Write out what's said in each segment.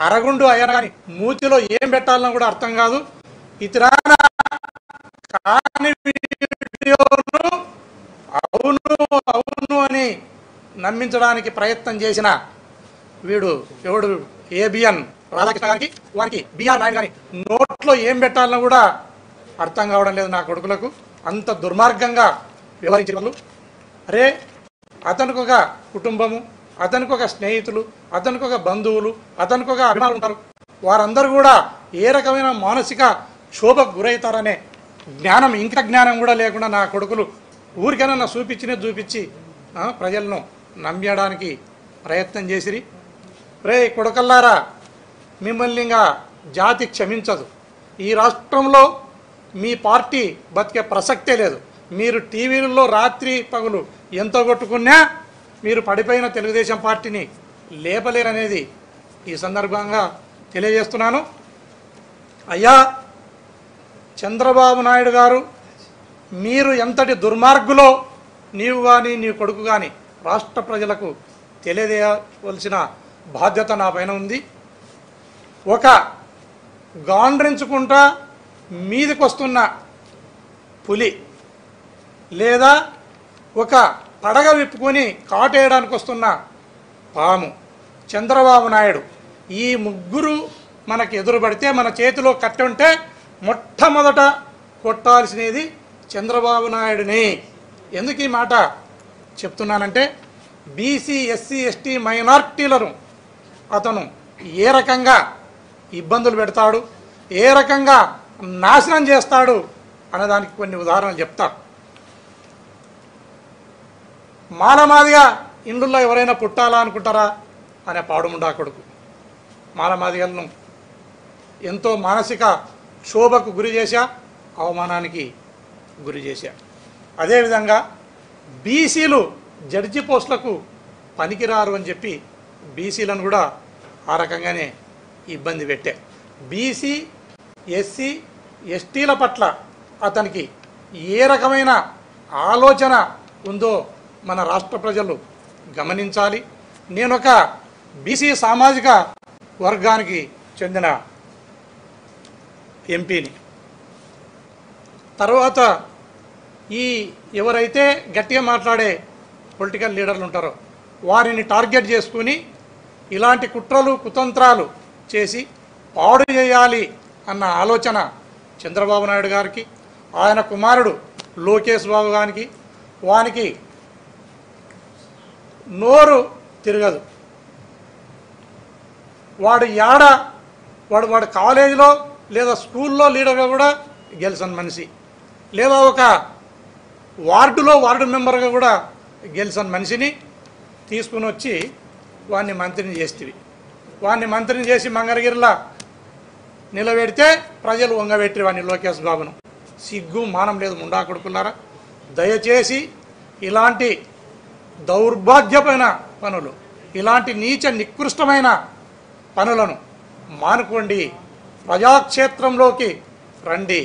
అరగుండు అయ్యారు కానీ మూతిలో ఏం పెట్టాలన్నా కూడా అర్థం కాదు ఇతరాన కాని వీడియోను అవును అవును అని నమ్మించడానికి ప్రయత్నం చేసిన వీడు ఎవడు ఏబిఎన్ రాధాకృష్ణ గారికి వారికి బిఆర్ నాయుడు గారి నోట్లో ఏం పెట్టాలన్నా కూడా అర్థం కావడం లేదు నా కొడుకులకు అంత దుర్మార్గంగా వ్యవహరించిన వాళ్ళు అరే అతనికి ఒక కుటుంబము అతనికి ఒక స్నేహితులు అతనికి ఒక బంధువులు అతనికి ఒక అభిమానులు ఉంటారు వారందరూ కూడా ఏ రకమైన మానసిక క్షోభకు గురవుతారనే జ్ఞానం ఇంకా జ్ఞానం కూడా లేకుండా నా కొడుకులు ఊరికైనా నా చూపించినే చూపించి ఆ, ప్రజలను నమ్మడానికి ప్రయత్నం చేసిరి రే కొడుకల్లారా మిమ్మల్ని ఇంకా జాతి క్షమించదు ఈ రాష్ట్రంలో మీ పార్టీ బతికే ప్రసక్తే లేదు మీరు టీవీలలో రాత్రి పగులు ఎంత కొట్టుకున్నా మీరు పడిపోయిన తెలుగుదేశం పార్టీని లేపలేరనేది ఈ సందర్భంగా తెలియజేస్తున్నాను అయ్యా చంద్రబాబు నాయుడు గారు మీరు ఎంతటి దుర్మార్గులో నీవు కానీ నీ కొడుకు కానీ రాష్ట్ర ప్రజలకు తెలియజేయవలసిన బాధ్యత నా పైన ఉంది ఒక గాండ్రించుకుంటా మీదకి వస్తున్న పులి లేదా ఒక పడగ విప్పుకొని కాటేయడానికి వస్తున్న పాము చంద్రబాబు నాయుడు ఈ ముగ్గురు మనకు ఎదురుపడితే మన చేతిలో కట్టి ఉంటే మొట్టమొదట కొట్టాల్సినది చంద్రబాబు నాయుడిని ఎందుకు ఈ మాట చెప్తున్నానంటే బీసీ ఎస్సీ ఎస్టీ మైనార్టీలను అతను ఏ రకంగా ఇబ్బందులు పెడతాడు ఏ రకంగా నాశనం చేస్తాడు అన్నదానికి కొన్ని ఉదాహరణలు చెప్తా మాలమాదిగా ఇండ్లలో ఎవరైనా పుట్టాలా అనుకుంటారా అనే పాడుముండా కొడుకు మాలమాదిగలను ఎంతో మానసిక క్షోభకు గురి చేశా అవమానానికి గురి చేశా అదేవిధంగా బీసీలు జడ్జి పోస్టులకు పనికిరారు అని చెప్పి బీసీలను కూడా ఆ రకంగానే ఇబ్బంది పెట్టే బీసీ ఎస్సీ ఎస్టీల పట్ల అతనికి ఏ రకమైన ఆలోచన ఉందో మన రాష్ట్ర ప్రజలు గమనించాలి నేను ఒక బీసీ సామాజిక వర్గానికి చెందిన ఎంపీని తర్వాత ఈ ఎవరైతే గట్టిగా మాట్లాడే పొలిటికల్ లీడర్లు ఉంటారో వారిని టార్గెట్ చేసుకుని ఇలాంటి కుట్రలు కుతంత్రాలు చేసి పాడు చేయాలి అన్న ఆలోచన చంద్రబాబు నాయుడు గారికి ఆయన కుమారుడు లోకేష్ బాబు గారికి వానికి నోరు తిరగదు వాడు యాడ వాడు వాడు కాలేజీలో లేదా స్కూల్లో లీడర్గా కూడా గెలిచిన మనిషి లేదా ఒక వార్డులో వార్డు మెంబర్గా కూడా గెలిచిన మనిషిని తీసుకుని వచ్చి వాడిని మంత్రిని చేస్తేవి వాడిని మంత్రిని చేసి మంగళగిరిలా నిలబెడితే ప్రజలు వంగబెట్టి వాడిని లోకేష్ బాబును సిగ్గు మానం లేదు ముండా కొడుకున్నారా దయచేసి ఇలాంటి దౌర్భాగ్యమైన పనులు ఇలాంటి నీచ నికృష్టమైన పనులను మానుకోండి ప్రజాక్షేత్రంలోకి రండి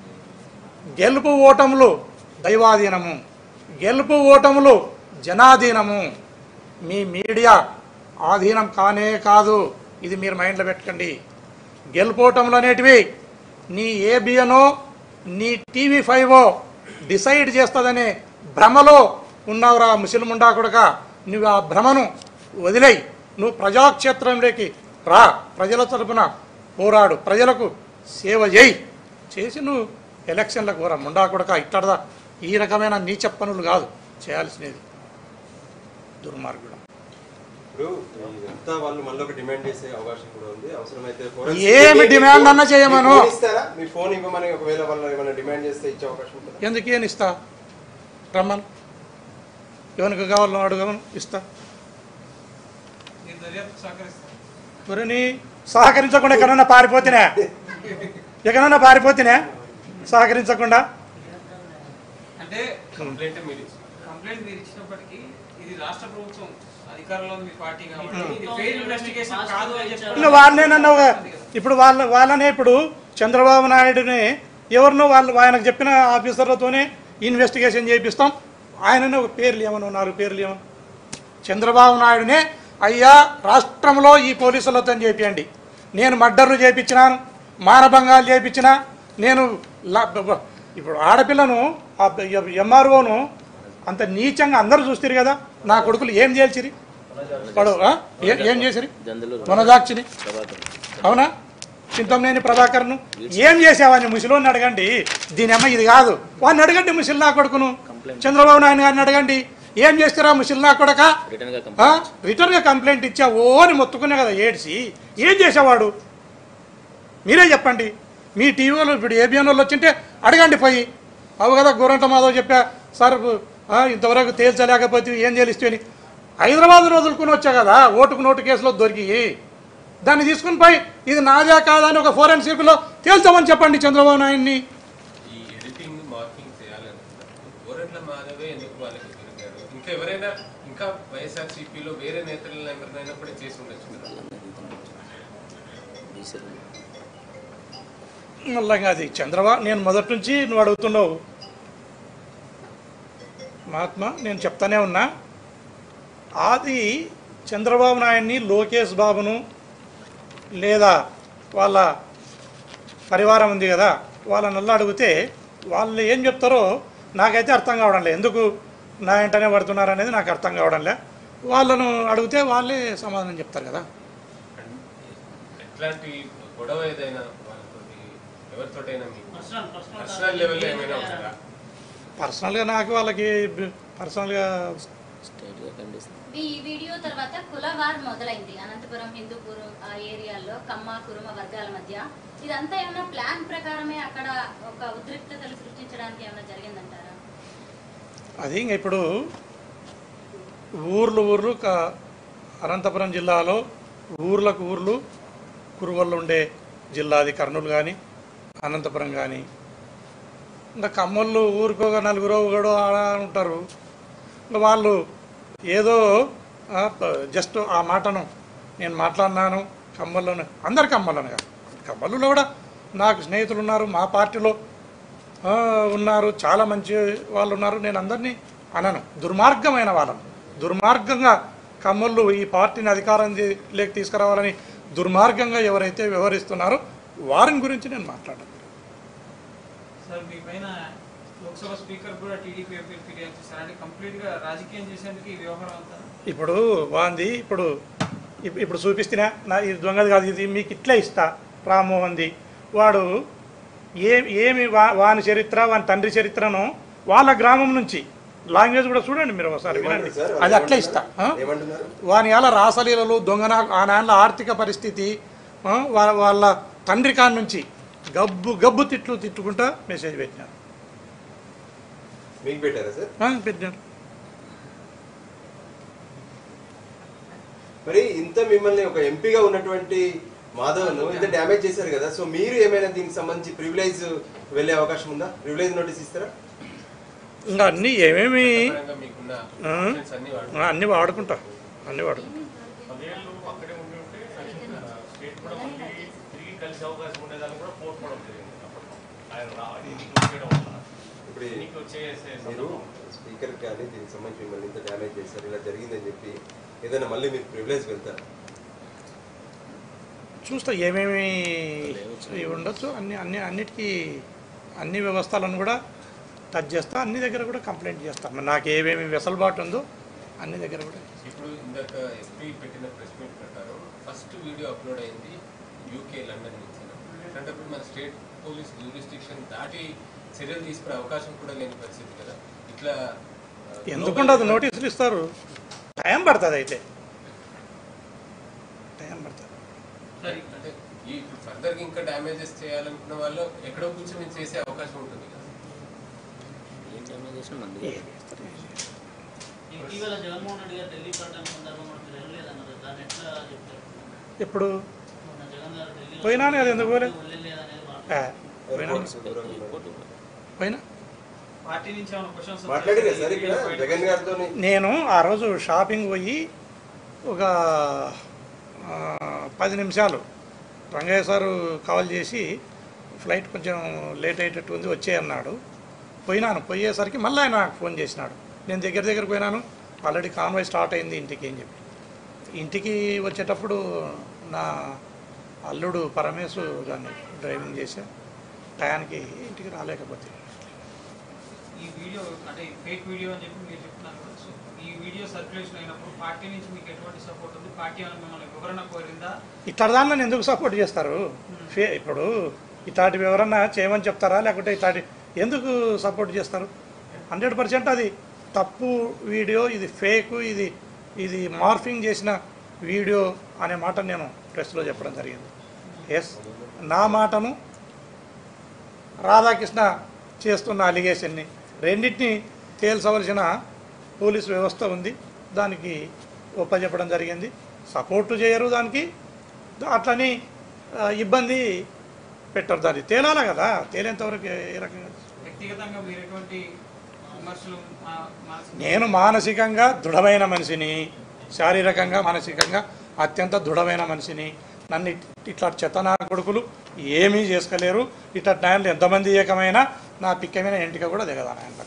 గెలుపు ఓటములు దైవాధీనము గెలుపు ఓటములు జనాధీనము మీ మీడియా ఆధీనం కానే కాదు ఇది మీరు మైండ్లో పెట్టకండి గెలుపోటములు అనేటివి నీ ఏబిఎనో నీ టీవీ ఫైవో డిసైడ్ చేస్తుందనే భ్రమలో ఉన్నావురా ముసిలిముండా కొడక నువ్వు ఆ భ్రమను వదిలేయి నువ్వు ప్రజాక్షేత్రంలోకి రా ప్రజల తరపున పోరాడు ప్రజలకు సేవ చేయి చేసి నువ్వు ఎలక్షన్లకు పోరా ముండా కొడక ఇట్టడదా ఈ రకమైన నీచ పనులు కాదు చేయాల్సినది దుర్మార్గుడు ఇప్పుడు ఇదంతా వాళ్ళు మళ్ళీ ఒక డిమాండ్ చేసే అవకాశం కూడా ఉంది అవసరమైతే ఏమి డిమాండ్ అన్నా చేయమను. మీ ఫోన్ ఇస్తారా మీ ఫోన్ ఇవ్వమని ఒకవేళ వాళ్ళు ఏమైనా డిమాండ్ చేస్తే ఇచ్చే అవకాశం ఉంటుందా ఎందుకు ఏం ఇస్తా రమ్మను ఎవరికి కావాలో అడుగమను ఇస్తా నేను దర్యాప్తు సహకరిస్తాను ఎవరిని సహకరించకుండా ఎక్కడన్నా పారిపోతేనే ఎక్కడన్నా పారిపోతేనే సహకరించకుండా అంటే కంప్లైంట్ మీరు ఇచ్చారు. కంప్లైంట్ మీరు ఇచ్చినప్పటికీ ఇది రాష్ట్ర ప్రభుత్వం అధికారంలో ఉంది మీ పార్టీ కాబట్టి ఇది ఫెయిల్ ఇన్వెస్టిగేషన్ కాదు అని ఇంకా చెప్పి వాళ్ళనేనన్నా ఒక ఇప్పుడు వాళ్ళ వాళ్ళనే ఇప్పుడు చంద్రబాబు నాయుడుని ఎవరినో వాళ్ళు ఆయనకు చెప్పిన ఆఫీసర్లతోనే ఇన్వెస్టిగేషన్ చేయిస్తాం ఆయననే ఒక పేర్లు ఏమని ఉన్నారు పేర్లు ఏమని చంద్రబాబు నాయుడునే అయ్యా రాష్ట్రంలో ఈ పోలీసులతో చేపియండి నేను మర్డర్లు చేయించినాను మానభంగాలు చేయించిన నేను లా- బ- బ- ఇప్పుడు ఆడపిల్లను ఎంఆర్ఓను అంత నీచంగా అందరూ చూస్తారు కదా నా కొడుకులు ఏం చేయాల్సిరి వాడు ఆ? ఏ- ఏం చేసిరి వనదాక్షిని అవునా చింతమనేని ప్రభాకర్ను ఏం చేసావని ముసలోని అడగండి దీని అమ్మ ఇది కాదు వాడిని అడగండి ముసలి నా కొడుకును చంద్రబాబు నాయుడు గారిని అడగండి ఏం చేస్తారా ముసలి నా కొడక ఆ? రిటర్న్గా కంప్లైంట్ ఇచ్చా ఓ అని మొత్తుకునే కదా ఏడ్చి ఏం చేసేవాడు మీరే చెప్పండి మీ టీవీలో ఇప్పుడు ఏబిఎన్ వాళ్ళు వచ్చింటే అడగండి పోయి అవు కదా గోరంట మాధవ్ చెప్పా సార్ ఆ, ఇంతవరకు తేల్చలేకపోతే ఏం చేలిస్తే అని హైదరాబాద్ రోజులుకుని వచ్చా కదా ఓటుకు నోటు కేసులో దొరికి దాన్ని తీసుకుని పోయి ఇది నాదే కాదా అని ఒక ఫోరెన్సిక్లో తేల్చామని చెప్పండి చంద్రబాబు నాయుడిని ఈ ఎడిటింగ్ మార్కింగ్ చేయాలని గోరెట్ల మాధవే ఎందుకు వాళ్ళకి దొరికారు ఇంకా ఎవరైనా ఇంకా వైఎస్ఆర్ సిపిలో వేరే నేతలను ఎవరినైనా కూడా చేసి ఉండొచ్చు కదా మళ్ళీ ఇంకా అది చంద్రబాబు నేను మొదటి నుంచి నువ్వు అడుగుతున్నావు మహాత్మా నేను చెప్తానే ఉన్నా అది చంద్రబాబు నాయుడిని లోకేష్ బాబును లేదా వాళ్ళ పరివారం ఉంది కదా వాళ్ళని నల్ల అడిగితే వాళ్ళు ఏం చెప్తారో నాకైతే అర్థం కావడం లేదు ఎందుకు నా వెంటనే పడుతున్నారు అనేది నాకు అర్థం కావడం లే వాళ్ళను అడిగితే వాళ్ళే సమాధానం చెప్తారు కదా ఎట్లాంటి గొడవ ఏదైనా వాళ్ళతో ఎవరితోటైనా మీకు పర్సనల్ పర్సనల్ పర్సనల్ లెవెల్ ఏమైనా ఉంటుందా పర్సనల్గా నాకు వాళ్ళకి పర్సనల్గా ఈ వీడియో తర్వాత కులవార్ మొదలైంది అనంతపురం హిందూపూర్ ఆ ఏరియాలో కమ్మ కురుమ వర్గాల మధ్య ఇదంతా ఏమైనా ప్లాన్ ప్రకారమే అక్కడ ఒక ఉద్రిక్తతలు సృష్టించడానికి ఏమైనా జరిగిందంటారా అది ఇంక ఇప్పుడు ఊర్లు ఊర్లు క- అనంతపురం జిల్లాలో ఊర్లకు ఊర్లు కురువల్లో ఉండే జిల్లా అది కర్నూలు కానీ అనంతపురం కానీ ఇంకా కమ్మోళ్ళు ఊరికి ఒక నలుగురు ఒకడు ఆడ ఉంటారు ఇంకా వాళ్ళు ఏదో ఆ, ప- జస్ట్ ఆ మాటను నేను మాట్లాడినాను కమ్మల్లోనే అందరు కమ్మల్లోనే కాదు కమ్మల్లో కూడా నాకు స్నేహితులు ఉన్నారు మా పార్టీలో ఆ, ఉన్నారు చాలా మంచి వాళ్ళు ఉన్నారు నేను అందరినీ అనను దుర్మార్గమైన వాళ్ళను దుర్మార్గంగా కమ్మళ్ళు ఈ పార్టీని అధికారం తీ- లేక తీసుకురావాలని దుర్మార్గంగా ఎవరైతే వ్యవహరిస్తున్నారో వారిని గురించి నేను మాట్లాడాను సార్ మీ పైన లోక్సభ స్పీకర్ కూడా టీడీపీ ఎంపీలు ఫిర్యాదు చేశారు అంటే కంప్లీట్ గా రాజకీయం చేసేందుకు ఈ వ్యవహారం అంతా ఇప్పుడు వాంది ఇప్పుడు ఇప్- ఇప్పుడు చూపిస్తున్నా నా ఇది దొంగది కాదు ఇది మీకు ఇట్లా ఇస్తా రామ్మోహన్ది వాడు ఏ ఏమి వా వాని చరిత్ర వాని తండ్రి చరిత్రను వాళ్ళ గ్రామం నుంచి లాంగ్వేజ్ కూడా చూడండి మీరు ఒకసారి వినండి ఏమంటారు సార్? అది అట్లా ఇస్తా ఆ? ఏమంటున్నారు వాని అలా రాసలీలలు దొంగన ఆ నాన్న ఆర్థిక పరిస్థితి ఆ, వాళ్ళ వాళ్ళ తండ్రి కాడ నుంచి గబ్బు గబ్బు తిట్లు తిట్టుకుంటా మెసేజ్ పెట్టినారు మీకు పెట్టారా సార్ ఆ, పెట్టినారు మరి ఇంత మిమ్మల్ని ఒక ఎంపీగా ఉన్నటువంటి మాధవ్ను ఇంత డ్యామేజ్ చేశారు కదా సో మీరు ఏమైనా దీనికి సంబంధించి ప్రివిలేజ్ వెళ్ళే అవకాశం ఉందా ప్రివిలేజ్ నోటీస్ ఇస్తారా ఇంకా అన్నీ ఏమేమి పరంగా మీకున్న ఆ? options అన్ని వాడు ఆ, అన్నీ వాడుకుంటా అన్నీ వాడుకుంటా పదేళ్ళు అక్కడే ఉండి ఉంటే స్టేట్ కూడా మళ్ళీ తిరిగి కలిసే అవకాశం ఉండేదాన్ని కూడా కోరుకోవడం జరిగింది అప్పట్లో ఆయన రా- ఎన్నికలు వచ్చేయడం వల్ల ఇప్పుడు ఎన్నికలు వచ్చేసే మీరు సందర్భం. స్పీకర్ కానీ దీనికి సంబంధించి మిమ్మల్ని ఇంత డ్యామేజ్ చేశారు ఇలా జరిగిందని చెప్పి ఏదైనా మళ్ళీ మీరు ప్రివిలేజ్ వెళ్తారా చూస్తా ఏమేమి ఇవి ఉండొచ్చు అన్ని అన్ని అన్నిటికీ అన్ని వ్యవస్థలను కూడా టచ్ చేస్తా అన్ని దగ్గర కూడా కంప్లైంట్ చేస్తా మరి నాకు ఏమేమి వెసలుబాటు ఉందో అన్ని దగ్గర కూడా ఇప్పుడు ఇందాక ఎస్పీ పెట్టిన ప్రెస్ మీట్ ప్రకారం ఫస్ట్ వీడియో అప్లోడ్ అయింది యూకే లండన్ నుంచి అట్లాంటప్పుడు మన స్టేట్ పోలీస్ జ్యూరిస్టిక్షన్ దాటి చర్యలు తీసుకునే అవకాశం కూడా లేని పరిస్థితి కదా ఇట్లా ఆ, ఎందుకుండదు నోటీసులు ఇస్తారు టైం పడుతుంది అయితే టైం పడుతుంది సరే, అంటే ఈ ఇప్పుడు ఫర్దర్ ఇంకా డ్యామేజెస్ చేయాలనుకున్న వాళ్ళు ఎక్కడో కూర్చొని చేసే అవకాశం ఉంటుంది కదా ఏం చేస్తారు, ఏం చేస్తారు. ఇటీవల జగన్మోహన్ రెడ్డి గారు ఢిల్లీ పర్యటన సందర్భంగా మనకు వెళ్ళలేదన్నారు దాన్ని ఎట్లా చెప్తారు ఎప్పుడు మొన్న జగన్ గారు ఢిల్లీ పోయినాను కదా, ఎందుకు పోలే? వెళ్ళలేదనేది మాట. ఆ, పోయినా పోయినా పార్టీ నుంచి ఏమైనా క్వశ్చన్స్ మాట్లాడిరా సార్ ఇక్కడ జగన్ గారితో నేను ఆ రోజు షాపింగ్ పోయి ఒక ఆ, పది నిమిషాలు రంగయ్య సారు కాల్ చేసి ఫ్లైట్ కొంచెం లేట్ అయ్యేటట్టు ఉంది వచ్చే అన్నాడు పోయినాను పోయేసరికి మళ్ళీ ఆయన నాకు ఫోన్ చేసినాడు నేను దగ్గర దగ్గర పోయినాను ఆల్రెడీ కాన్వాయ్ స్టార్ట్ అయింది ఇంటికి అని చెప్పి ఇంటికి వచ్చేటప్పుడు నా అల్లుడు పరమేశు దాన్ని డ్రైవింగ్ చేశా టయానికి ఇంటికి రాలేకపోతే ఈ వీడియో అంటే ఫేక్ వీడియో అని చెప్పి మీరు చెప్తున్నారు కదా సో ఈ వీడియో సర్క్యులేషన్ అయినప్పుడు పార్టీ నుంచి మీకు ఎటువంటి సపోర్ట్ ఉంది పార్టీ ఏమైనా మిమ్మల్ని వివరణ కోరిందా ఇట్లాంటి దాన్ని ఎందుకు సపోర్ట్ చేస్తారు ఫే ఇప్పుడు ఇట్లాంటివి ఎవరన్నా చేయమని చెప్తారా లేకుంటే ఇట్లాంటి ఎందుకు సపోర్ట్ చేస్తారు హండ్రెడ్ పర్సెంట్ అది తప్పు వీడియో ఇది ఫేక్ ఇది ఇది మార్ఫింగ్ చేసిన వీడియో అనే మాట నేను ప్రెస్లో చెప్పడం జరిగింది ఎస్ నా మాటను రాధాకృష్ణ చేస్తున్న అలిగేషన్ని రెండింటిని తేల్చవలసిన పోలీస్ వ్యవస్థ ఉంది దానికి ఒప్పజెప్పడం జరిగింది సపోర్టు చేయరు దానికి దా- అట్లని ఆ, ఇబ్బంది పెట్టరు దాన్ని తేలాలి కదా తేలేంతవరకు ఏ ఏ రకంగా వ్యక్తిగతంగా మీరు ఎటువంటి విమర్శలు మా- మానసిక నేను మానసికంగా దృఢమైన మనిషిని శారీరకంగా మానసికంగా అత్యంత దృఢమైన మనిషిని నన్ను ఇట్- ఇట్లా చెత్తనా కొడుకులు ఏమీ చేసుకోలేరు ఇట్లా టైంలో ఎంతమంది ఏకమైనా నా పిక్కమైన ఎంటిక కూడా దిగదాను ఆయన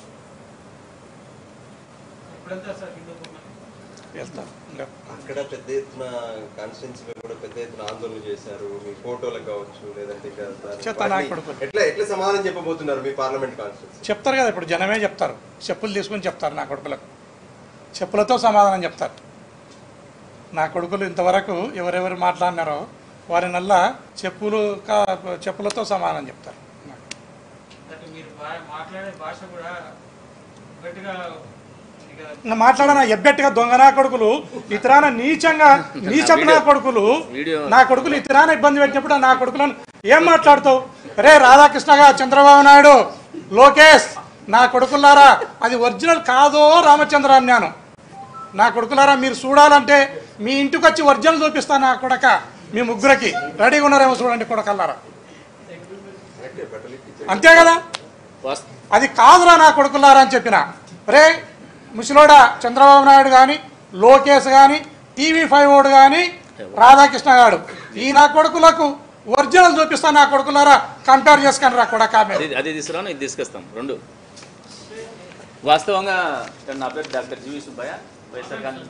ఎప్పుడు వెళ్తారు సార్ హిందూపూర్ మరి? వెళ్తాను ఇంకా అక్కడ పెద్ద ఎత్తున కాన్స్టిట్యున్సీలో కూడా పెద్ద ఎత్తున ఆందోళన చేశారు మీ ఫోటోలకు కావచ్చు లేదంటే ఇంకా దాని- చెత్త నా వాటిని కొడుకులు. ఎట్లా ఎట్లా సమాధానం చెప్పబోతున్నారు మీ పార్లమెంట్ కాన్స్టిట్యున్సీ చెప్తారు కదా ఇప్పుడు జనమే చెప్తారు చెప్పులు తీసుకుని చెప్తారు నా కొడుకులకు చెప్పులతో సమాధానం చెప్తారు నా కొడుకులు ఇంతవరకు ఎవరెవరు మాట్లాడినారో వారి నల్ల చెప్పులు కా- చెప్పులతో సమాధానం చెప్తారు అంటే మీరు బా- మాట్లాడే భాష కూడా గట్టిగా ఉంది కదా ఇంకా మాట్లాడన ఎబ్బెట్టుగా దొంగ నా కొడుకులు ఇతరాన నీచంగా నీచపు నా కొడుకులు వీడియో- నా కొడుకులు ఇతరాన ఇబ్బంది పెట్టినప్పుడు నా కొడుకులను ఏం మాట్లాడుతావు రే రాధాకృష్ణగా చంద్రబాబు నాయుడు లోకేష్ నా కొడుకులారా అది ఒరిజినల్ కాదో రామచంద్ర అన్నాను నా కొడుకులారా మీరు చూడాలంటే మీ ఇంటికి వచ్చి ఒరిజినల్ చూపిస్తాను నా కొడక మీ ముగ్గురికి రెడీగా ఉన్నారేమో చూడండి కొడకల్లారా బట్టలు ఇప్పించారు అంతే కదా వాస్- అది కాదురా నా కొడుకులారా అని చెప్పిన రే ముసలోడా చంద్రబాబు నాయుడు కానీ లోకేష్ కానీ టీవీ ఫైవ్ ఓడు కానీ రాధాకృష్ణ గారు ఈ నా కొడుకులకు ఒరిజినల్ చూపిస్తా నా కొడుకులారా కంపేర్ చేసుకొని రా కొడక అది అది తీసుకురాను ఇది తీసుకొస్తాం రెండు వాస్తవంగా నా పేరు doctor GV Subbaiah YSR Congress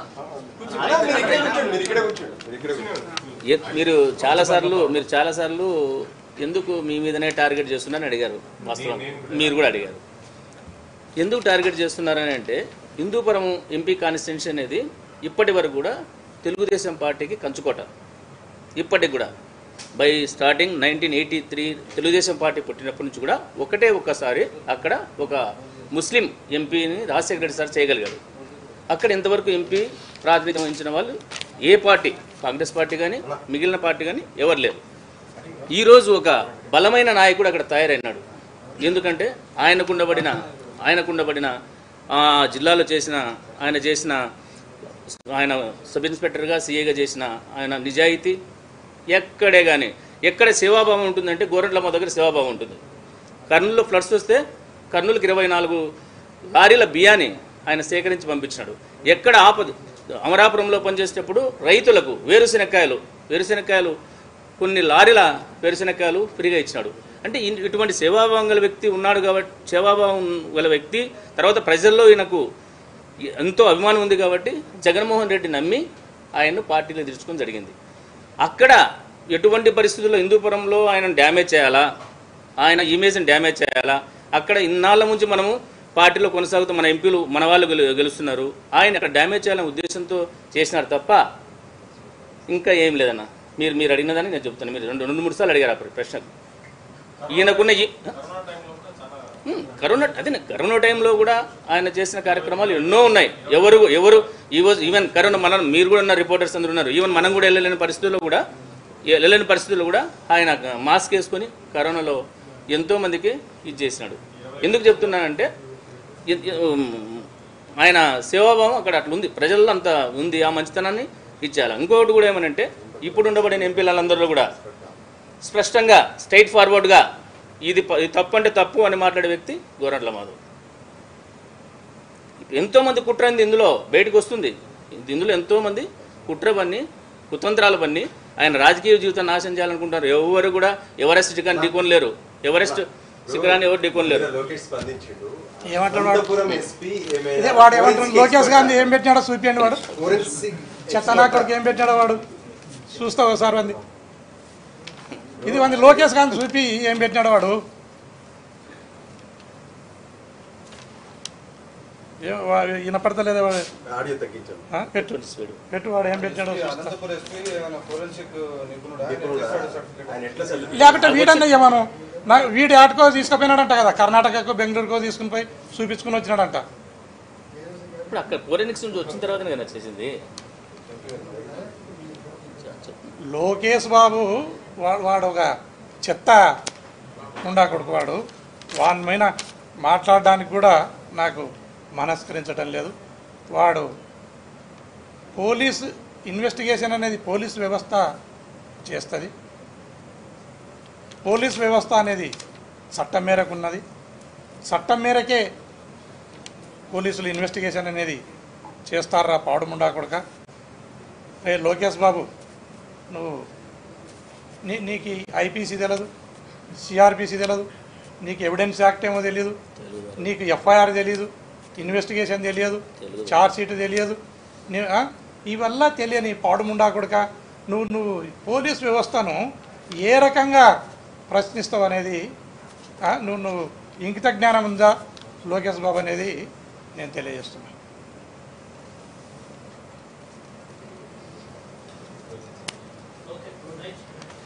మీరు ఇక్కడే కూర్చోండి మీరు ఇక్కడే కూర్చోండి మీరు ఇక్కడే కూర్చోండి ఏ- మీరు చాలాసార్లు మీరు చాలాసార్లు ఎందుకు మీ మీదనే టార్గెట్ చేస్తున్నారని అడిగారు వాస్తవం మీరు కూడా అడిగారు ఎందుకు టార్గెట్ చేస్తున్నారని అంటే హిందూపురం ఎంపీ కాన్స్టిట్యున్సీ అనేది ఇప్పటి వరకు కూడా తెలుగుదేశం పార్టీకి కంచుకోట ఇప్పటికి కూడా by starting nineteen eighty three Telugudesam పార్టీ పుట్టినప్పటి నుంచి కూడా ఒకటే ఒక్కసారి అక్కడ ఒక ముస్లిం ఎంపీని రాజశేఖర రెడ్డి సార్ చేయగలిగారు అక్కడ ఇంతవరకు ఎంపీ ప్రాతినిధ్యం వహించిన వాళ్ళు ఏ పార్టీ కాంగ్రెస్ పార్టీ కానీ మిగిలిన పార్టీ కానీ ఎవరు లేరు ఈరోజు ఒక బలమైన నాయకుడు అక్కడ తయారైనాడు ఎందుకంటే ఆయనకుండబడిన ఆయనకుండబడిన ఆ జిల్లాలో చేసిన ఆయన చేసిన ఆయన సబ్ ఇన్స్పెక్టర్గా సీఏగా చేసిన ఆయన నిజాయితీ ఎక్కడే కానీ ఎక్కడ సేవాభావం ఉంటుందంటే గోరంట్లమ్మ దగ్గర సేవాభావం ఉంటుంది కర్నూలులో ఫ్లడ్స్ వస్తే కర్నూలుకి ఇరవై నాలుగు లారీల బియ్యాన్ని ఆయన సేకరించి పంపించినాడు ఎక్కడ ఆపద అమరాపురంలో పనిచేసేటప్పుడు రైతులకు వేరుశెనక్కాయలు వేరుశెనక్కాయలు కొన్ని లారీల వేరుశెనక్కాయలు ఫ్రీగా ఇచ్చినాడు అంటే ఇన్- ఇటువంటి సేవాభావం గల వ్యక్తి ఉన్నాడు కాబట్టి సేవాభావం గల వ్యక్తి తర్వాత ప్రజల్లో ఈయనకు ఎంతో అభిమానం ఉంది కాబట్టి జగన్మోహన్ రెడ్డి నమ్మి ఆయన్ను పార్టీలో తీర్చుకొని జరిగింది అక్కడ ఎటువంటి పరిస్థితుల్లో హిందూపురంలో ఆయన డ్యామేజ్ చేయాలా ఆయన ఇమేజ్ని డ్యామేజ్ చేయాలా అక్కడ ఇన్నాళ్ళ నుంచి మనము పార్టీలో కొనసాగుతూ మన ఎంపీలు మన వాళ్ళు గెలు- గెలుస్తున్నారు ఆయన అక్కడ డ్యామేజ్ చేయాలనే ఉద్దేశంతో చేసినారు తప్ప ఇంకా ఏం లేదన్న మీరు మీరు అడిగినదని నేను చెప్తాను మీరు రెండు రెండు మూడు సార్లు అడిగారు ఆ ప్రశ్న ఈయనకున్న ఈ- ఉమ్, కరోనా అదే కరోనా టైంలో కూడా ఆయన చేసిన కార్యక్రమాలు ఎన్నో ఉన్నాయి ఎవరు ఎవరు ఈ వాజ్ ఈవెన్ కరోనా మనం మీరు కూడా ఉన్న రిపోర్టర్స్ అందరూ ఉన్నారు ఈవెన్ మనం కూడా వెళ్ళలేని పరిస్థితుల్లో కూడా వెళ్ళలేని పరిస్థితుల్లో కూడా ఆయన మాస్క్ వేసుకొని కరోనాలో ఎంతో మందికి ఇది చేసినాడు ఎందుకు చెప్తున్నానంటే ఇ- ఇ- ఉమ్, ఆయన సేవాభావం అక్కడ అట్లా ఉంది ప్రజల్లో అంత ఉంది ఆ మంచితనాన్ని ఇచ్చేయాలి ఇంకొకటి కూడా ఏమనంటే ఇప్పుడు ఉండబడిన ఎంపీలందరిలో కూడా స్పష్టంగా స్ట్రైట్ ఫార్వర్డ్గా ఇది ప- ఇది తప్పు అంటే తప్పు అని మాట్లాడే వ్యక్తి గోరంట్ల మాధవ్ ఎంతోమంది కుట్ర ఉంది ఇందులో బయటకు వస్తుంది ఇందులో ఎంతోమంది కుట్ర పన్ని కుతంత్రాలు పన్ని ఆయన రాజకీయ జీవితం నాశనం చేయాలనుకుంటారు ఎవరు కూడా ఎవరెస్ట్ చికెన్ ఢీకొనలేరు ఎవరెస్ట్ శిఖరాన్ని ఎవరు ఢీకొనలేరు లోకేష్ స్పందించిండు ఏమంటాడు వాడు? అనంతపురం ఎస్పీ ఇదే వాడు ఏమంటాడు లోకేష్ గాంధీ ఏం పెట్టినాడో చూపించండి వాడు ఫోరెన్సిక్ చెత్త నా కొడుకు ఏం పెట్టినాడో వాడు చూస్తావు ఒకసారి అంది ఇది వంది లోకేష్ గాంధీ చూపి ఏం పెట్టినాడు వాడు ఏ వా- వినపడతలేదా వాడు ఆడియో తగ్గించాను ఆ? పెట్టు పెట్టు వాడు ఏం పెట్టినాడో చూస్తా. అనంతపురం ఎస్పీ ఏమైనా ఫోరెన్సిక్ నిపుణుడా నిపుణుడా? చేస్తాడు సర్టిఫికేట్ ఆయన ఎట్లా సెల్ లేకపోతే వీడన్నా ఏమను నా వీడి ఆటకో తీసుకుపోయినాడంట కదా కర్ణాటకకు బెంగళూరుకో తీసుకుని పోయి చూపించుకుని వచ్చినాడంట ఇప్పుడు అక్కడ ఫోరెనిక్స్ నుంచి వచ్చిన తర్వాతనే కదా చేసింది లోకేష్ బాబు వాడు వాడు ఒక చెత్త ఉండా కొడుకు వాడు వాని మీద మాట్లాడడానికి కూడా నాకు మనస్కరించడం లేదు వాడు పోలీస్ ఇన్వెస్టిగేషన్ అనేది పోలీస్ వ్యవస్థ చేస్తుంది పోలీస్ వ్యవస్థ అనేది చట్టం మేరకు ఉన్నది చట్టం మేరకే పోలీసులు ఇన్వెస్టిగేషన్ అనేది చేస్తారా పాడుముండా కొడుక రే లోకేష్ బాబు నువ్వు నీ నీకు ఐపీసీ తెలియదు సిఆర్పిసి తెలియదు నీకు ఎవిడెన్స్ యాక్ట్ ఏమో తెలియదు నీకు ఎఫ్ఐఆర్ తెలియదు ఇన్వెస్టిగేషన్ తెలియదు తెలియదు. చార్జ్ షీట్ తెలియదు నీ ఆ? ఇవల్ల తెలియని పాడుముండా కొడుక నువ్వు నువ్వు పోలీస్ వ్యవస్థను ఏ రకంగా ప్రశ్నిస్తావు అనేది ఆ? నువ్వు నువ్వు ఇంకిత జ్ఞానం ఉందా లోకేష్ బాబు అనేది నేను తెలియజేస్తున్నాను ఓకే రైట్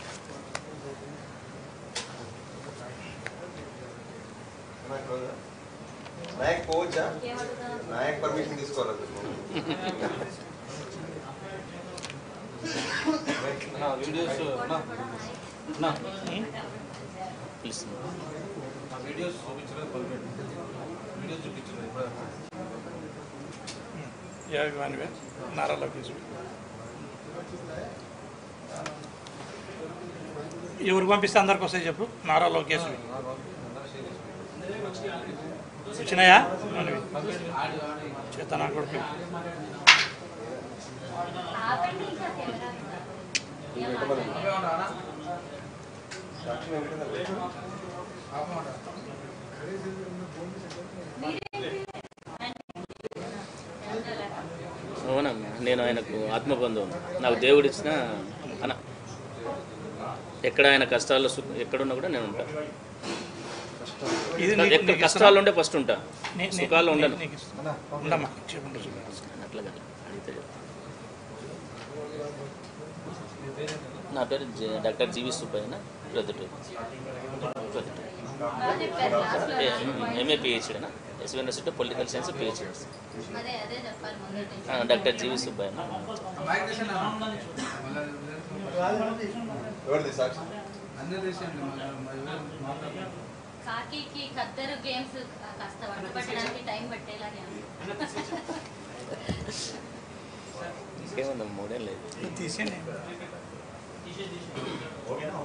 నాయక్ పోవచ్చా ఏమడుగుతావు? నాయక్ పర్మిషన్ తీసుకోవాలి వీడియోస్ పిలుస్తుంది వీడియోస్ చూపించలేదు పర్మిట్ వీడియోస్ చూపించలేదు ఇప్పుడు యాభై నారా లోకేష్ ఎవరు పంపిస్తే అందరికి వస్తాయి చెప్పు నారా లోకేష్ వచ్చినాయా మనవి చేతనా కొడుకు ఆపండి ఇంకా కెమెరా ఏమన్నా? సాక్షి వెంకటేశ్వర అవునమ్మా నేను ఆయనకు ఆత్మబంధువు నాకు దేవుడు ఇచ్చిన అన ఎక్కడ ఆయన కష్టాల్లో సుఖ- ఎక్కడున్నా కూడా నేను ఉంటా ఇది నీకు- ఎక్కడ నీకు కష్టాలు ఉండే ఫస్ట్ ఉంటా నీ- నీ- సుఖాల్లో ఉండను నీకు ఇస్తున్నా. ఉండమ్మా చెప్పండి చూడు. అట్లా కాదు అడిగితే చెప్తా. నా పేరు జె- డాక్టర్ జీవి సుబ్బయ్య ప్రొద్దుటూరు ప్రొద్దుటూరు బాగా చెప్పారు లాస్ట్లో ఎంఏ పిహెచ్డీనా SV university political science PhD అదే అదే చెప్పాలి ముందే డాక్టర్ జీవి సుబ్బయ్య ఎవరిది సాక్షి కాకికి ఖద్దరు గేమ్స్ కాస్త వంట పట్టడానికి టైం పట్టేలాగే ఉంది. ఇంకేముందమ్మా మూడేం లేదు తీసేయండి తీసే తీసే